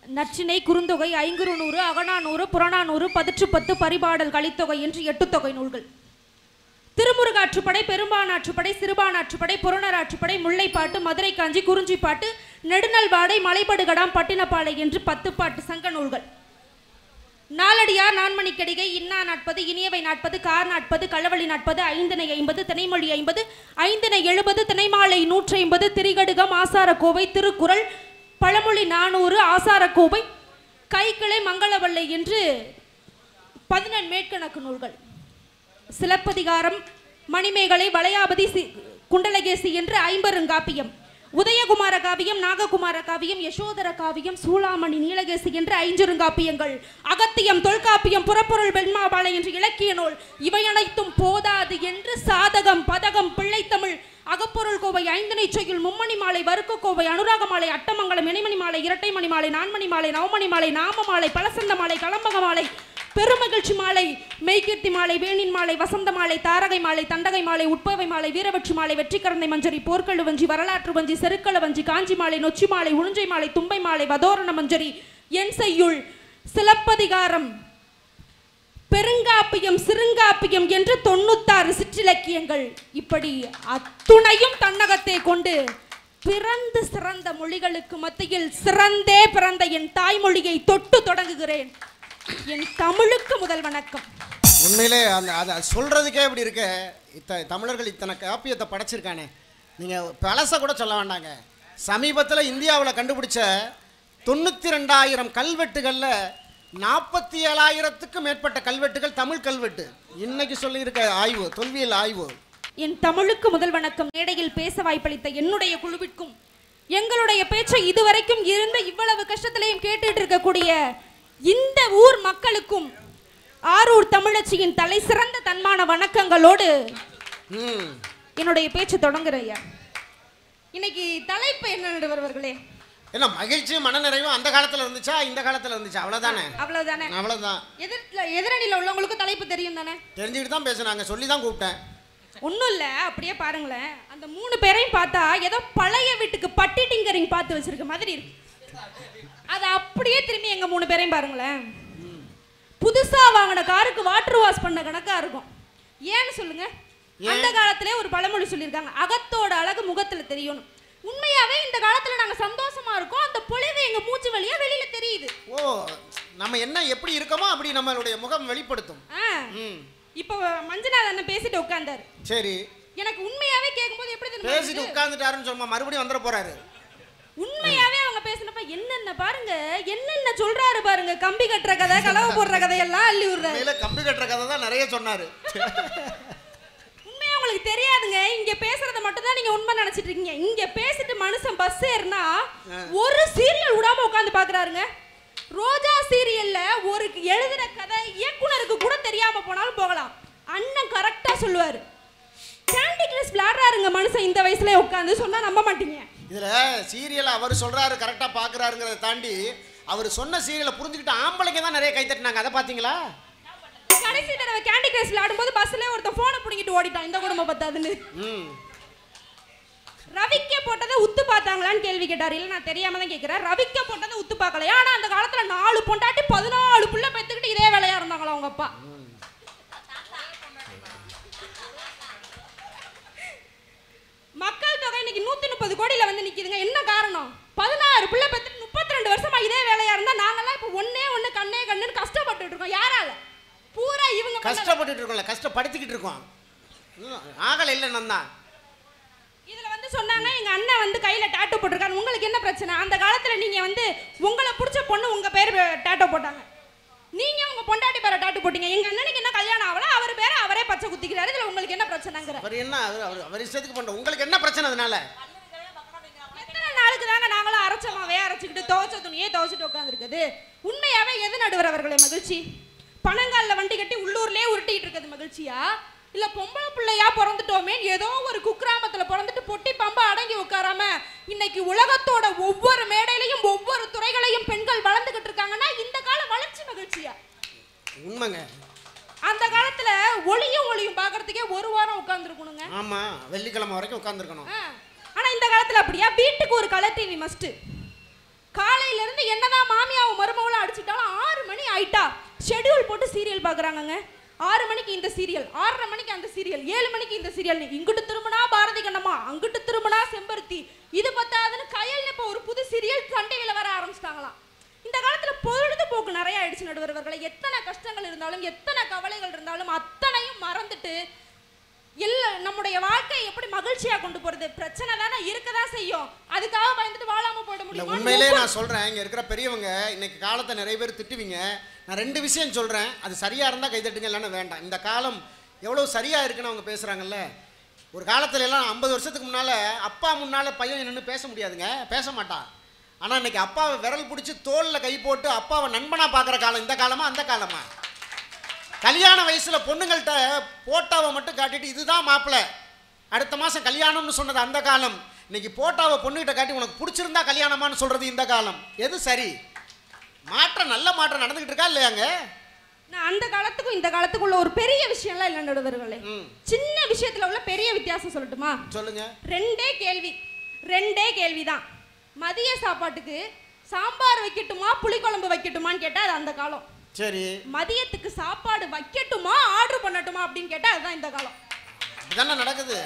நற்றினை குறுந்தொகை ஐங்குறு நூறு அகநானூறு புறநானூறு பதிற்று பத்து பரிபாடல் கலித்தொகை என்று எட்டு தொகை நூல்கள் திருமுருகாற்றுப்படை பெரும்பானாற்றுப்படை சிறுபானாற்றுப்படை புறநராற்றுப்படை முல்லைப்பாட்டு மதுரை காஞ்சி குறிஞ்சிப்பாட்டு நெடுநல்வாடை மலைபடுகடாம் பட்டினப்பாலை என்று பத்து பாட்டு சங்க நூல்கள் நாலடியார் நான்மணிக்கடிகை இன்னா நாட்பது இனியவை நாட்பது கார் நாட்பது களவழி நாட்பது ஐந்தினை ஐம்பது திணைமொழி ஐம்பது ஐந்தினை எழுபது திணைமாலை நூற்றி ஐம்பது திரிகடுகம் ஆசாரக்கோவை திருக்குறள் பழமொழி நானூறு ஆசாரக்கோவை கைக்கிளை மங்களவல்லை என்று பதினெண் மேற்கணக்கு நூல்கள் சிலப்பதிகாரம் மணிமேகலை வளையாபதி சி- குண்டலகேசி என்று ஐம்பெருங்காப்பியம் உதயகுமார காவியம் நாககுமார காவியம் யசோதர காவியம் சூளாமணி நீலகேசி என்று ஐஞ்சிருங்காப்பியங்கள் அகத்தியம் தொல்காப்பியம் புறப்பொருள் வெண்மாபாலை என்று இலக்கிய நூல் இவை அனைத்தும் போதாது என்று சாதகம் பதகம் பிள்ளைத்தமிழ் அகப்பொருள் கோவை ஐந்தனை சொயில் மும்மணி மாலை வறுக்க கோவை அனுராக மாலை அட்டமங்கலம் இணைமணி மாலை இரட்டை மணி மாலை நான்மணி மாலை நவமணி மாலை நாம மாலை பலசந்த மாலை கலம்பக மாலை பெருமகிழ்ச்சி மாலை மெய்கீர்த்தி மாலை வேணின் மாலை வசந்த மாலை தாரகை மாலை தண்டகை மாலை உட்பவை மாலை வீரவட்சி மாலை வெற்றிக்கரந்தை மஞ்சரி போர்க்கழு வஞ்சி வரலாற்று வஞ்சி செருக்கள வஞ்சி காஞ்சி மாலை நொச்சி மாலை உழுஞ்சை மாலை தும்பை மாலை வதோரண மஞ்சரி என் செய்யுள் சிலப்பதிகாரம் பெருங்காப்பியம் சிறுங்காப்பியம் என்று தொண்ணூத்தாறு சிற்றிலக்கியங்கள் இப்படி அத்துணையும் தன்னகத்தை கொண்டு பிறந்து சிறந்த மொழிகளுக்கு மத்தியில் சிறந்தே பிறந்த என் தாய்மொழியை தொட்டு தொடங்குகிறேன் என் தமிழுக்கு முதல் வணக்கம் உண்மையிலே அந்த அதை சொல்கிறதுக்கே இப்படி இருக்க இத்த தமிழர்கள் இத்தனை காப்பியத்தை படைச்சிருக்கானே நீங்கள் பழச கூட சொல்ல வேண்டாங்க சமீபத்தில் இந்தியாவில் கண்டுபிடிச்ச தொண்ணூற்றி ரெண்டாயிரம் கல்வெட்டுகளில் நாற்பத்தி ஏழாயிரத்துக்கும் மேற்பட்ட கல்வெட்டுகள் தமிழ் கல்வெட்டு இன்னைக்கு சொல்லியிருக்க ஆய்வு தொல்வியல் ஆய்வு என் தமிழுக்கு முதல் வணக்கம் மேடையில் பேச வாய்ப்பளித்த என்னுடைய குழுவிற்கும் எங்களுடைய பேச்சை இதுவரைக்கும் இருந்த இவ்வளவு கஷ்டத்திலையும் கேட்டுட்டு இருக்கக்கூடிய இந்த ஊர் மக்களுக்கும் ஆரூர் தமிழச்சியின் தலை சிறந்த தன்மான வணக்கங்களோடு ம் என்னுடைய பேச்சு தொடங்குறேன் ஐயா இன்னைக்கு தலைப்பு என்ன நடுவர்களே என்ன மகிழ்ச்சியும் மனநிறைவும் அந்த காலத்தில் இருந்துச்சா இந்த காலத்தில் இருந்துச்சா அவ்வளோதானே அவ்வளவுதானே அவ்வளோதான் எதிர்ல எதிரணியில உள்ளவங்களுக்கு தலைப்பு தெரியும் தானே தெரிஞ்சுக்கிட்டு தான் பேசுனாங்க சொல்லி தான் கூப்பிட்டேன் ஒன்றும் இல்லை அப்படியே பாருங்களேன் அந்த மூணு பேரையும் பார்த்தா ஏதோ பழைய வீட்டுக்கு பட்டி டிங்கரிங் பார்த்து வச்சிருக்க மாதிரி இருக்கு அது அப்படியே திரும்பி எங்க மூணு பேரையும் பாருங்களேன் புதுசா வாங்கின காருக்கு வாட்டர் வாஷ் பண்ண கணக்கா இருக்கும் ஏன்னு சொல்லுங்க அந்த காலத்திலே ஒரு பழமொழி சொல்லியிருக்காங்க அகத்தோட அழகு முகத்துல தெரியும் உண்மையாவே இந்த காலத்துல நாங்க சந்தோஷமா இருக்கோம் அந்த பொலிவு எங்க மூச்சு வழியா வெளியில தெரியுது ஓ நம்ம என்ன எப்படி இருக்கோமோ அப்படி நம்மளுடைய முகம் வெளிப்படுத்தும் ஆ ம் இப்போ மஞ்சநாத் அண்ணன் பேசிட்டு உட்கார்ந்தாரு சரி எனக்கு உண்மையாவே கேட்கும்போது எப்படி தெரியுமா பேசிட்டு இருந்தது? உட்கார்ந்துட்டாருன்னு சொன்னா மறுபடியும் வந்துட போறாரு உண்மையாவே அவங்க பேசினப்ப என்னென்ன பாருங்க என்னென்ன சொல்றாரு பாருங்க கம்பி கட்டுற கதை கலவை போடுற கதையெல்லாம் அள்ளி விடுறாரு மேல கம்பி கட்டுற கதை தான் நிறைய சொன்னாரு உண்மையா உங்களுக்கு தெரியாதுங்க இங்க பேசுறத மட்டும் தான் நீங்க உண்மை நினைச்சிட்டு இருக்கீங்க இங்க பேசிட்டு மனுஷன் பஸ் ஏறினா ஒரு சீரியல் விடாம உட்கார்ந்து பாக்குறாருங்க ரோஜா சீரியல்ல ஒரு எழுதுன கதை இயக்குனருக்கு கூட தெரியாம போனாலும் போகலாம் அண்ணன் கரெக்டா சொல்லுவாரு கேண்டி கிரஸ் விளையாடுறாருங்க மனுஷன் இந்த வயசுல உட்காந்து சொன்னா நம்ப மாட்டீங்க இதுல சீரியல் அவர் சொல்றாரு கரெக்டா பாக்குறாருங்கிறத தாண்டி அவர் சொன்ன சீரியலை புரிஞ்சுக்கிட்டு ஆம்பளைங்க தான் நிறைய கை தட்டினாங்க அதை பாத்தீங்களா கடைசி தடவை கேண்டி கிரஸ் விளையாடும்போது பஸ்ல ஒருத்தன் போனை பிடிங்கிட்டு ஓடிட்டான் இந்த குடும்பம் பத்தாதுன்னு ம் ரவிக்க போட்டதை உத்து பார்த்தாங்களான்னு கேள்வி கேட்டார் இல்ல நான் தெரியாம தான் கேட்கிறேன் ரவிக்க போட்டதை உத்து பார்க்கலையா ஆனா அந்த காலத்துல நாலு பொண்டாட்டி பதினாலு புள்ள பெத்துக்கிட்டு இதே வேலையா இருந்தாங்களா அவங்க அப்பா மக்கள் தொகை இன்னைக்கு நூத்தி முப்பது கோடியில வந்து நிக்குதுங்க என்ன காரணம் பதினாறு புள்ள பெத்துட்டு முப்பத்தி ரெண்டு வருஷமா இதே வேலையா இருந்தா நாங்கெல்லாம் இப்ப ஒண்ணே ஒண்ணு கண்ணே கண்ணுன்னு கஷ்டப்பட்டுட்டு இருக்கோம் யாரால பூரா இவங்க பண்ண- கஷ்டப்பட்டுட்டு இருக்கோம்ல கஷ்டப்படுத்திக்கிட்டு இருக்கோம் ம், ஆகலை இல்லை நந்தா இதுல வந்து சொன்னாங்க எங்க அண்ணன் வந்து கையில டாட்டோ போட்டிருக்காரு உங்களுக்கு என்ன பிரச்சனை அந்த காலத்துல நீங்க வந்து உங்களை பிடிச்ச பொண்ணு உங்க பேர் டாட்டோ போட்டாங்க நீங்க உங்க பொண்டாட்டி பேரை டாட்டோ போட்டீங்க எங்க அண்ணனுக்கு என்ன கல்யாணம் ஆகல அவர் பேரை அவரே பச்சை குத்திக்கிறாரு இதுல உங்களுக்கு என்ன பிரச்சனைங்கிற அவர் என்ன அவர் அவர் அவர் இஷ்டத்துக்கு பண்ற உங்களுக்கு என்ன பிரச்சனை அதனால எத்தனை நாளுக்கு தாங்க நாங்களும் அரைச்சமாவே அரைச்சிக்கிட்டு துவைச்ச துணியே துவைச்சிட்டு உட்காந்துருக்குது உண்மையாவே எது நடுவர் அவர்களே மகிழ்ச்சி பணங்கால்ல வண்டி கட்டி உள்ளூர்லயே உருட்டிட்டு இருக்கிறது மகிழ்ச்சியா இல்ல பொம்பளை பிள்ளையா பிறந்துட்டோமே ஏதோ ஒரு குக்கிராமத்துல பிறந்துட்டு பொட்டி பம்பா அடங்கி உட்காராம இன்னைக்கு உலகத்தோட ஒவ்வொரு மேடையிலையும் ஒவ்வொரு துறைகளையும் பெண்கள் வளர்ந்துகிட்டு இருக்காங்கன்னா இந்த கால வளர்ச்சி மகிழ்ச்சியா உண்மைங்க அந்த காலத்துல ஒளியும் ஒளியும் பாக்குறதுக்கே ஒரு வாரம் உட்கார்ந்துருக்கணுங்க ஆமா வெள்ளிக்கிழமை வரைக்கும் உட்காந்துருக்கணும் ஆ. ஆனா இந்த காலத்துல அப்படியா வீட்டுக்கு ஒரு கலர் டிவி மஸ்ட் காலையில இருந்து என்னதான் மாமியாவும் மருமகளும் அடிச்சிட்டாலும் ஆறு மணி ஆயிட்டா ஷெட்யூல் போட்டு சீரியல் பாக்குறாங்கங்க ஆறு மணிக்கு இந்த சீரியல் ஆறரை மணிக்கு அந்த சீரியல் ஏழு மணிக்கு இந்த சீரியல் இங்கிட்டு திரும்பினா பாரதி கண்ணம்மா அங்கிட்டு திரும்பினா செம்பருத்தி இது பத்தாதுன்னு கையல் இப்போ ஒரு புது சீரியல் சண்டையில வர ஆரம்பிச்சிட்டாங்களாம் இந்த காலத்துல பொழுதுபோக்கு நிறைய ஆயிடுச்சு நடுவர்களை எத்தனை கஷ்டங்கள் இருந்தாலும் எத்தனை கவலைகள் இருந்தாலும் அத்தனையும் மறந்துட்டு எல்லா நம்முடைய வாழ்க்கையை எப்படி மகிழ்ச்சியா கொண்டு போறது பிரச்சனை தானே இருக்கதான் செய்யும் அதுக்காக பயந்துட்டு வாழாம போயிட இல்ல முடியுமா உண்மையிலே நான் சொல்றேன் இங்க இருக்கிற பெரியவங்க இன்னைக்கு காலத்தை நிறைய பேர் திட்டுவீங்க நான் ரெண்டு விஷயம் சொல்றேன் அது சரியா இருந்தா கைதட்டுங்க இல்லைன்னா வேண்டாம் இந்த காலம் எவ்வளவு சரியா இருக்குன்னு அவங்க பேசுறாங்கல்ல ஒரு காலத்துல எல்லாம் ஐம்பது வருஷத்துக்கு முன்னால அப்பா முன்னால பையன் நின்று பேச முடியாதுங்க பேச மாட்டான் ஆனா இன்னைக்கு அப்பாவை விரல் பிடிச்சி தோல்ல கை போட்டு அப்பாவை நண்பனா பார்க்குற காலம் இந்த காலமா அந்த காலமா கல்யாண வயசுல பொண்ணுங்கள்ட்ட போட்டோவை மட்டும் காட்டிட்டு இதுதான் மாப்பிள்ளை அடுத்த மாசம் கல்யாணம்னு சொன்னது அந்த காலம் இன்னைக்கு போட்டோவை பொண்ணுகிட்ட காட்டி உனக்கு பிடிச்சிருந்தா கல்யாணமான்னு சொல்றது இந்த காலம் எது சரி மாற்றம் நல்ல மாற்றம் நடந்துகிட்டு இருக்கா இல்லையாங்க நான் அந்த காலத்துக்கும் இந்த காலத்துக்கும் உள்ள ஒரு பெரிய விஷயம்லாம் இல்லை நடுவர்களே ம் சின்ன விஷயத்துல உள்ள பெரிய வித்தியாசம் சொல்லட்டுமா சொல்லுங்க ரெண்டே கேள்வி ரெண்டே கேள்விதான் மதிய சாப்பாட்டுக்கு சாம்பார் வைக்கட்டுமா புளிக்குழம்பு வைக்கட்டுமான்னு கேட்டா அது அந்த காலம் சரி மதியத்துக்கு சாப்பாடு வைக்கட்டுமா ஆர்டர் பண்ணட்டுமா அப்படின்னு கேட்டா அதுதான் இந்த காலம் இதுதானே நடக்குது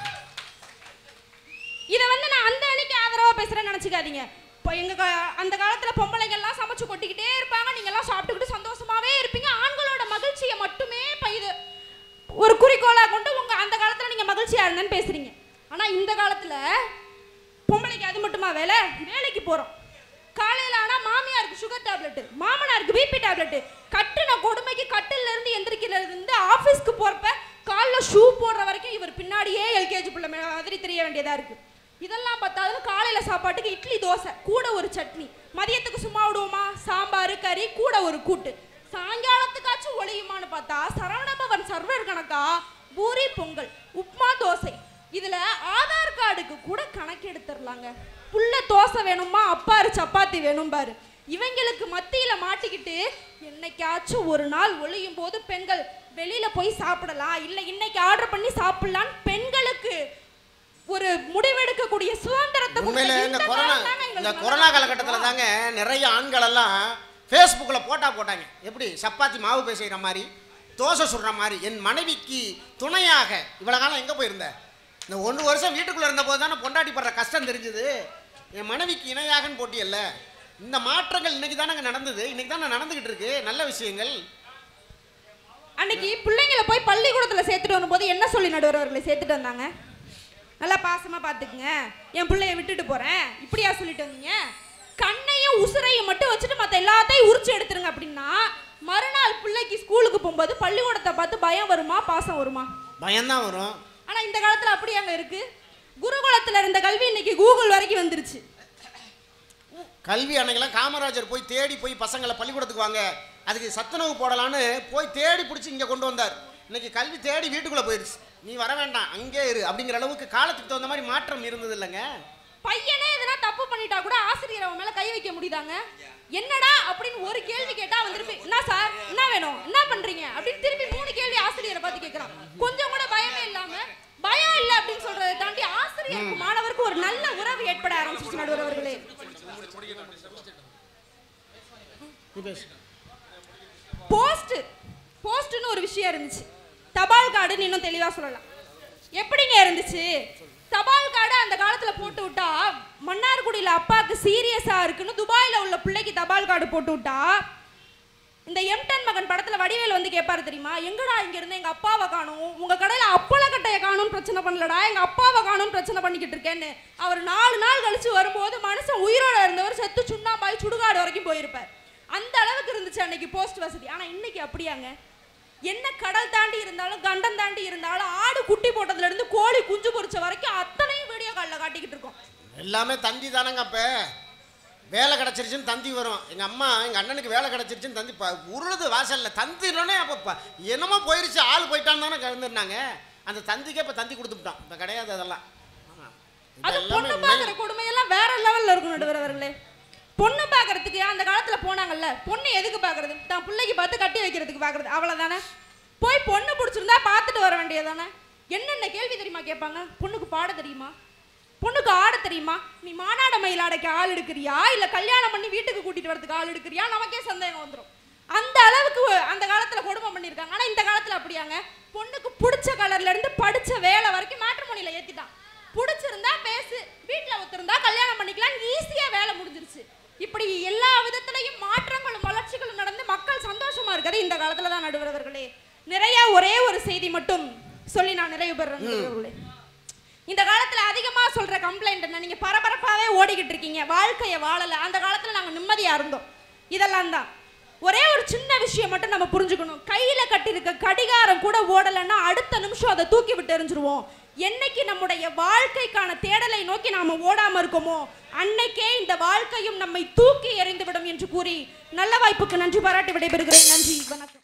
இதை வந்து நான் அந்த அன்னைக்கு ஆதரவா பேசுறேன்னு நினைச்சுக்காதீங்க இப்போ எங்க கா- அந்த காலத்துல பொம்பளைங்கள்லாம் சமைச்சு கொட்டிக்கிட்டே இருப்பாங்க நீங்க எல்லாம் சாப்பிட்டுக்கிட்டு சந்தோஷமாவே இருப்பீங்க ஆண்களோட மகிழ்ச்சியை மட்டுமே இப்ப இது ஒரு குறிக்கோளா கொண்டு உங்க அந்த காலத்துல நீங்க மகிழ்ச்சியா இருந்தேன்னு பேசுறீங்க ஆனா இந்த காலத்துல பொம்பளைக்கு அது மட்டுமா வேலை வேலைக்கு போறோம் காலையில ஆனா மாமியாருக்கு சுகர் டேப்லெட் மாமனாருக்கு பிபி டேப்லெட் கட்டுன கொடுமைக்கு கட்டில இருந்து எந்திரிக்கிறதுல இருந்து ஆபீஸ்க்கு போறப்ப கால்ல ஷூ போடுற வரைக்கும் இவர் பின்னாடியே எல்கேஜி பிள்ளை மாதிரி தெரிய வேண்டியதா இருக்கு இதெல்லாம் பார்த்தாலும் காலையில சாப்பாட்டுக்கு இட்லி தோசை கூட ஒரு சட்னி மதியத்துக்கு சும்மா விடுவோமா சாம்பார் கறி கூட ஒரு கூட்டு சாயங்காலத்துக்காச்சும் ஒளியுமான்னு பார்த்தா சரவணபவன் சர்வர் கணக்கா பூரி பொங்கல் உப்மா தோசை இதுல ஆதார் கார்டுக்கு கூட கணக்கு எடுத்துடலாங்க புள்ள தோசை வேணுமா அப்பாரு சப்பாத்தி வேணும் பாரு இவங்களுக்கு மத்தியில மாட்டிக்கிட்டு என்னைக்காச்சும் ஒரு நாள் ஒளியும் போது பெண்கள் வெளியில போய் சாப்பிடலாம் இல்ல இன்னைக்கு ஆர்டர் பண்ணி சாப்பிடலாம் பெண்களுக்கு ஒரு முடிவெடுக்கக்கூடிய சுதந்திரத்தை கொடுத்த உண்மையில இந்த இந்த கொரோனா காலம் தாங்க இந்த எங்களுக்கு கொரோனா காலகட்டத்தில் தாங்க நிறைய ஆண்கள் எல்லாம் ஃபேஸ்புக்கில் போட்டா போட்டாங்க எப்படி சப்பாத்தி மாவு பேசுகிற மாதிரி தோசை சுடுற மாதிரி என் மனைவிக்கு துணையாக இவ்வளோ காலம் எங்கே போயிருந்த இந்த ஒன்று வருஷம் வீட்டுக்குள்ளே இருந்தபோது தானே பொண்டாட்டி படுற கஷ்டம் தெரிஞ்சுது என் மனைவிக்கு இணையாகன்னு போட்டியல்ல இந்த மாற்றங்கள் இன்னைக்கு தானங்க நடந்தது இன்னைக்கு தானே நடந்துகிட்டு இருக்கு நல்ல விஷயங்கள் அன்னைக்கு பிள்ளைங்களை போய் பள்ளிக்கூடத்துல சேர்த்துட்டு வரும்போது என்ன சொல்லி நடுவர்களை சேர்த்துட்டு வந்தாங்க நல்லா பாசமா பாத்துக்குங்க என் பிள்ளைய விட்டுட்டு போறேன் இப்படியா சொல்லிட்டு வந்தீங்க கண்ணையும் உசுரையும் மட்டும் வச்சுட்டு மத்த எல்லாத்தையும் உரிச்சு எடுத்துருங்க அப்படின்னா மறுநாள் பிள்ளைக்கு ஸ்கூலுக்கு போகும்போது பள்ளிக்கூடத்தை பார்த்து பயம் வருமா பாசம் வருமா பயம்தான் வரும் ஆனா இந்த காலத்துல அப்படி அங்க இருக்கு குருகுலத்துல இருந்த கல்வி இன்னைக்கு கூகுள் வரைக்கும் வந்துருச்சு கல்வி அன்னைக்கெல்லாம் காமராஜர் போய் தேடி போய் பசங்களை பள்ளிக்கூடத்துக்கு வாங்க அதுக்கு சத்துணவு போடலான்னு போய் தேடி பிடிச்சி இங்கே கொண்டு வந்தார் இன்னைக்கு கல்வி தேடி வீட்டுக்குள்ளே போயிடுச்சு நீ வர வேண்டாம் அங்கே இரு அப்படிங்கிற அளவுக்கு காலத்துக்கு தகுந்த மாதிரி மாற்றம் இருந்தது இல்லைங்க பையனே எதனா தப்பு பண்ணிட்டா கூட ஆசிரியர் அவன் மேல கை வைக்க முடியுதாங்க என்னடா அப்படின்னு ஒரு கேள்வி கேட்டா அவன் திருப்பி என்ன சார் என்ன வேணும் என்ன பண்றீங்க அப்படின்னு திருப்பி மூணு கேள்வி ஆசிரியரை பார்த்து கேட்கறான் கொஞ்சம் கூட பயமே இல்லாம பயம் இல்ல அப்படின்னு சொல்றதை தாண்டி ஆசிரியருக்கு மாணவருக்கு ஒரு நல்ல உறவு ஏற்பட ஆரம்பிச்சிச்சு நடுவர் அவர்களே நீ பேசு போஸ்ட் போஸ்ட்னு ஒரு விஷயம் இருந்துச்சு தபால் கார்டுன்னு இன்னும் தெளிவா சொல்லலாம் எப்படிங்க இருந்துச்சு தபால் கார்டு அந்த காலத்துல போட்டு விட்டா மன்னார்குடியில அப்பாவுக்கு சீரியஸா இருக்குன்னு துபாயில உள்ள பிள்ளைக்கு தபால் கார்டு போட்டு விட்டா இந்த எம்டன் மகன் படத்துல வடிவேல் வந்து கேட்பாரு தெரியுமா எங்கடா இங்க இருந்து எங்க அப்பாவை காணும் உங்க கடையில அப்பள கட்டைய காணும் பிரச்சனை பண்ணலடா எங்க அப்பாவை காணும் பிரச்சனை பண்ணிக்கிட்டு இருக்கேன்னு அவர் நாலு நாள் கழிச்சு வரும்போது மனுஷன் உயிரோட இருந்தவர் செத்து சுண்ணாம்பாய் சுடுகாடு வரைக்கும் போயிருப்பார் அந்த அளவுக்கு இருந்துச்சு அன்னைக்கு போஸ்ட் வசதி ஆனா இன்னைக்கு அப்படியாங்க என்ன கடல் தாண்டி இருந்தாலும் கண்டம் தாண்டி இருந்தாலும் ஆடு குட்டி போட்டதுல இருந்து கோழி குஞ்சு பொரிச்ச வரைக்கும் அத்தனையும் வீடியோ காலில் காட்டிக்கிட்டு இருக்கோம் எல்லாமே தந்தி தானங்க அப்போ வேலை கிடச்சிருச்சுன்னு தந்தி வரும் எங்கள் அம்மா எங்கள் அண்ணனுக்கு வேலை கிடச்சிருச்சுன்னு தந்தி ப உருளுது வாசலில் தந்தினோடனே அப்போ ப- என்னமோ போயிருச்சு ஆள் போயிட்டான்னு தானே கலந்துருந்தாங்க அந்த தந்திக்கே இப்போ தந்தி கொடுத்துட்டான் இப்போ கிடையாது அதெல்லாம் ஆமா. இது அது எல்லாமே பொண்ணு உண்மை. பார்க்குற கொடுமையெல்லாம் வேற லெவல்ல இருக்கும் நடுவர் அவர்களே பொண்ணு பார்க்கறதுக்கு அந்த காலத்துல போனாங்கல்ல பொண்ணு எதுக்கு பார்க்கறது தான் பிள்ளைக்கு பார்த்து கட்டி வைக்கிறதுக்கு பார்க்கறது அவ்வளவுதானே போய் பொண்ணு பிடிச்சிருந்தா பார்த்துட்டு வர வேண்டியதானே என்னென்ன கேள்வி தெரியுமா கேட்பாங்க பொண்ணுக்கு பாட தெரியுமா பொண்ணுக்கு ஆட தெரியுமா நீ மானாட மயிலாடைக்கு ஆள் எடுக்கிறியா இல்ல கல்யாணம் பண்ணி வீட்டுக்கு கூட்டிட்டு வரதுக்கு ஆள் எடுக்கிறியா நமக்கே சந்தேகம் வந்துடும் அந்த அளவுக்கு அந்த காலத்துல கொடுமை பண்ணிருக்காங்க ஆனா இந்த காலத்துல அப்படியாங்க பொண்ணுக்கு பிடிச்ச கலர்ல இருந்து படிச்ச வேலை வரைக்கும் மேட்ரிமோனில ஏத்திட்டான் பிடிச்சிருந்தா பேசு வீட்டுல ஒத்துருந்தா கல்யாணம் பண்ணிக்கலாம் ஈஸியா வேலை முடிஞ்சிருச்சு இப்படி எல்லா விதத்திலையும் மாற்றங்களும் வளர்ச்சிகளும் நடந்து மக்கள் சந்தோஷமா இருக்கிறது இந்த காலத்துல தான் நடுவர்களே நிறைய ஒரே ஒரு செய்தி மட்டும் சொல்லி நான் நிறைவு பெறேன் நடுவர்களே இந்த காலத்துல அதிகமா சொல்ற கம்ப்ளைண்ட் என்ன நீங்க பரபரப்பாவே ஓடிக்கிட்டு இருக்கீங்க வாழ்க்கைய வாழல அந்த காலத்துல நாங்க நிம்மதியா இருந்தோம் இதெல்லாம் தான் ஒரே ஒரு சின்ன விஷயம் மட்டும் நம்ம புரிஞ்சுக்கணும் கையில கட்டியிருக்க கடிகாரம் கூட ஓடலைன்னா அடுத்த நிமிஷம் அதை தூக்கி விட்டு எறிஞ்சிருவோம் என்னைக்கு நம்முடைய வாழ்க்கைக்கான தேடலை நோக்கி நாம ஓடாம இருக்கோமோ அன்னைக்கே இந்த வாழ்க்கையும் நம்மை தூக்கி எறிந்துவிடும் என்று கூறி நல்ல வாய்ப்புக்கு நன்றி பாராட்டி விடைபெறுகிறேன் நன்றி வணக்கம்